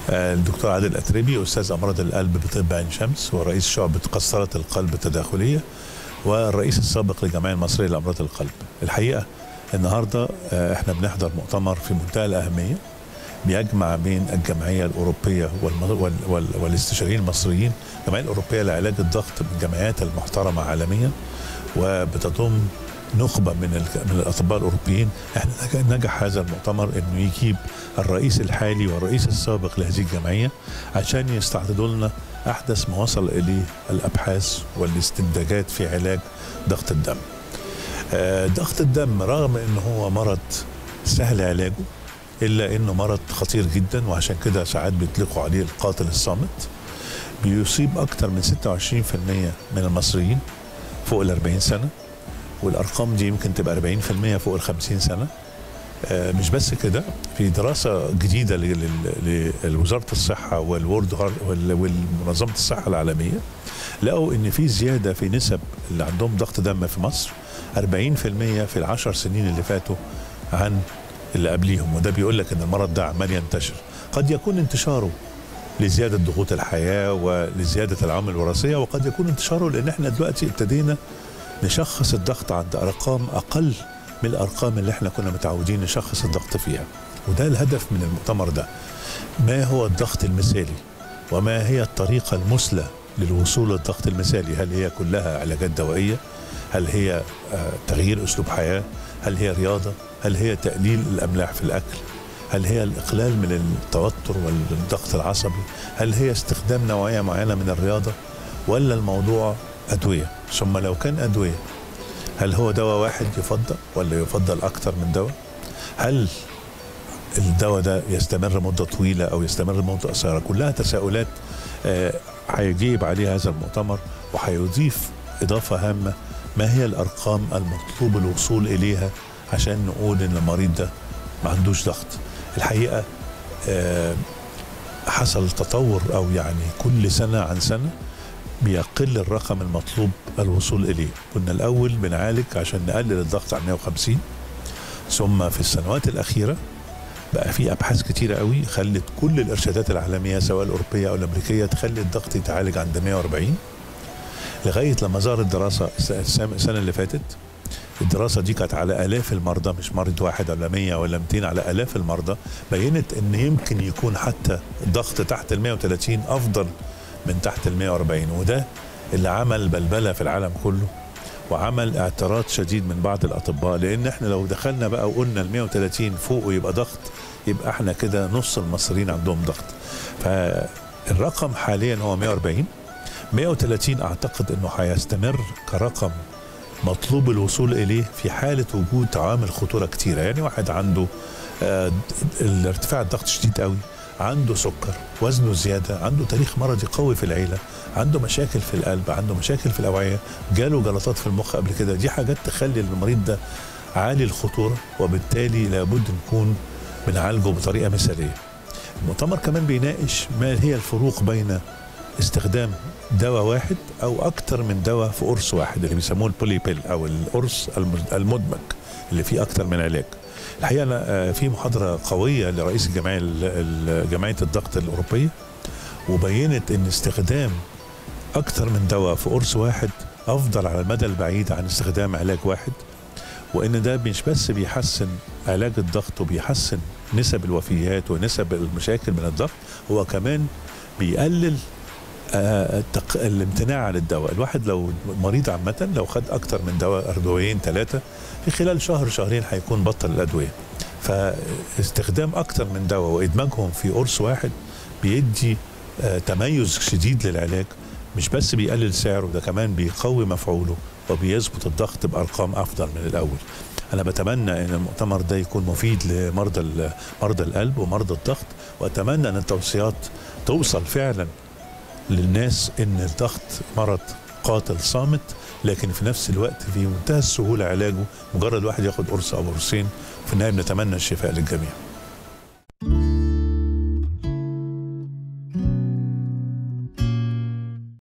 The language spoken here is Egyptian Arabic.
الدكتور عادل أتربي أستاذ أمراض القلب بطب عين شمس ورئيس شعبة قسطرة القلب التداخلية والرئيس السابق للجمعية المصرية لأمراض القلب الحقيقة النهاردة احنا بنحضر مؤتمر في منتهى الأهمية بيجمع بين الجمعية الأوروبية والاستشاريين المصريين الجمعية الأوروبية لعلاج الضغط من الجمعيات المحترمة عالميا وبتضم نخبه من من الاطباء الاوروبيين احنا نجح هذا المؤتمر انه يجيب الرئيس الحالي والرئيس السابق لهذه الجمعيه عشان يستعرضوا لنا احدث ما وصل اليه الابحاث والاستنتاجات في علاج ضغط الدم. آه ضغط الدم رغم انه هو مرض سهل علاجه الا انه مرض خطير جدا وعشان كده ساعات بيطلقوا عليه القاتل الصامت بيصيب اكثر من 26% من المصريين فوق ال 40 سنه والارقام دي يمكن تبقى 40% فوق ال 50 سنه آه مش بس كده في دراسه جديده لوزاره الصحه والورد والمنظمه الصحه العالميه لقوا ان في زياده في نسب اللي عندهم ضغط دم في مصر 40% في العشر سنين اللي فاتوا عن اللي قبليهم وده بيقول لك ان المرض ده عمال ينتشر قد يكون انتشاره لزياده ضغوط الحياه ولزياده العوامل الوراثيه وقد يكون انتشاره لان احنا دلوقتي ابتدينا نشخص الضغط عند ارقام اقل من الارقام اللي احنا كنا متعودين نشخص الضغط فيها وده الهدف من المؤتمر ده ما هو الضغط المثالي وما هي الطريقه المثلى للوصول للضغط المثالي هل هي كلها علاجات دوائيه هل هي تغيير اسلوب حياه هل هي رياضه هل هي تقليل الاملاح في الاكل هل هي الاقلال من التوتر والضغط العصبي هل هي استخدام نوعيه معينه من الرياضه ولا الموضوع ادويه ثم لو كان ادويه هل هو دواء واحد يفضل ولا يفضل اكثر من دواء هل الدواء ده يستمر مده طويله او يستمر مده قصيره كلها تساؤلات هيجيب آه عليها هذا المؤتمر وهيضيف اضافه هامه ما هي الارقام المطلوب الوصول اليها عشان نقول ان المريض ده ما عندوش ضغط الحقيقه آه حصل تطور او يعني كل سنه عن سنه بيقل الرقم المطلوب الوصول اليه كنا الاول بنعالج عشان نقلل الضغط عن 150 ثم في السنوات الاخيره بقى في ابحاث كتيره قوي خلت كل الارشادات العالميه سواء الاوروبيه او الامريكيه تخلي الضغط يتعالج عند 140 لغايه لما ظهرت دراسه السنه اللي فاتت الدراسة دي كانت على آلاف المرضى مش مريض واحد ولا 100 ولا 200 على آلاف المرضى بينت إن يمكن يكون حتى الضغط تحت ال 130 أفضل من تحت ال 140 وده اللي عمل بلبله في العالم كله وعمل اعتراض شديد من بعض الاطباء لان احنا لو دخلنا بقى وقلنا ال 130 فوق ويبقى ضغط يبقى احنا كده نص المصريين عندهم ضغط فالرقم حاليا هو 140 130 اعتقد انه هيستمر كرقم مطلوب الوصول اليه في حاله وجود عوامل خطوره كتيره يعني واحد عنده آه الارتفاع الضغط شديد قوي عنده سكر وزنه زيادة عنده تاريخ مرضي قوي في العيلة عنده مشاكل في القلب عنده مشاكل في الأوعية جاله جلطات في المخ قبل كده دي حاجات تخلي المريض ده عالي الخطورة وبالتالي لابد نكون بنعالجه بطريقة مثالية المؤتمر كمان بيناقش ما هي الفروق بين استخدام دواء واحد او اكتر من دواء في قرص واحد اللي بيسموه البولي بيل او القرص المدمج اللي فيه اكتر من علاج الحقيقه أنا في محاضره قويه لرئيس الجمعيه جمعيه الضغط الاوروبيه وبينت ان استخدام اكثر من دواء في قرص واحد افضل على المدى البعيد عن استخدام علاج واحد وان ده مش بس بيحسن علاج الضغط وبيحسن نسب الوفيات ونسب المشاكل من الضغط هو كمان بيقلل آه الامتناع عن الدواء الواحد لو مريض عامة لو خد أكتر من دواء أدويين ثلاثة في خلال شهر شهرين هيكون بطل الأدوية فاستخدام أكتر من دواء وإدماجهم في قرص واحد بيدي آه تميز شديد للعلاج مش بس بيقلل سعره ده كمان بيقوي مفعوله وبيظبط الضغط بأرقام أفضل من الأول أنا بتمنى أن المؤتمر ده يكون مفيد لمرضى مرضى القلب ومرضى الضغط وأتمنى أن التوصيات توصل فعلا للناس ان الضغط مرض قاتل صامت لكن في نفس الوقت في منتهى السهوله علاجه مجرد واحد ياخد قرص او قرصين في النهايه بنتمنى الشفاء للجميع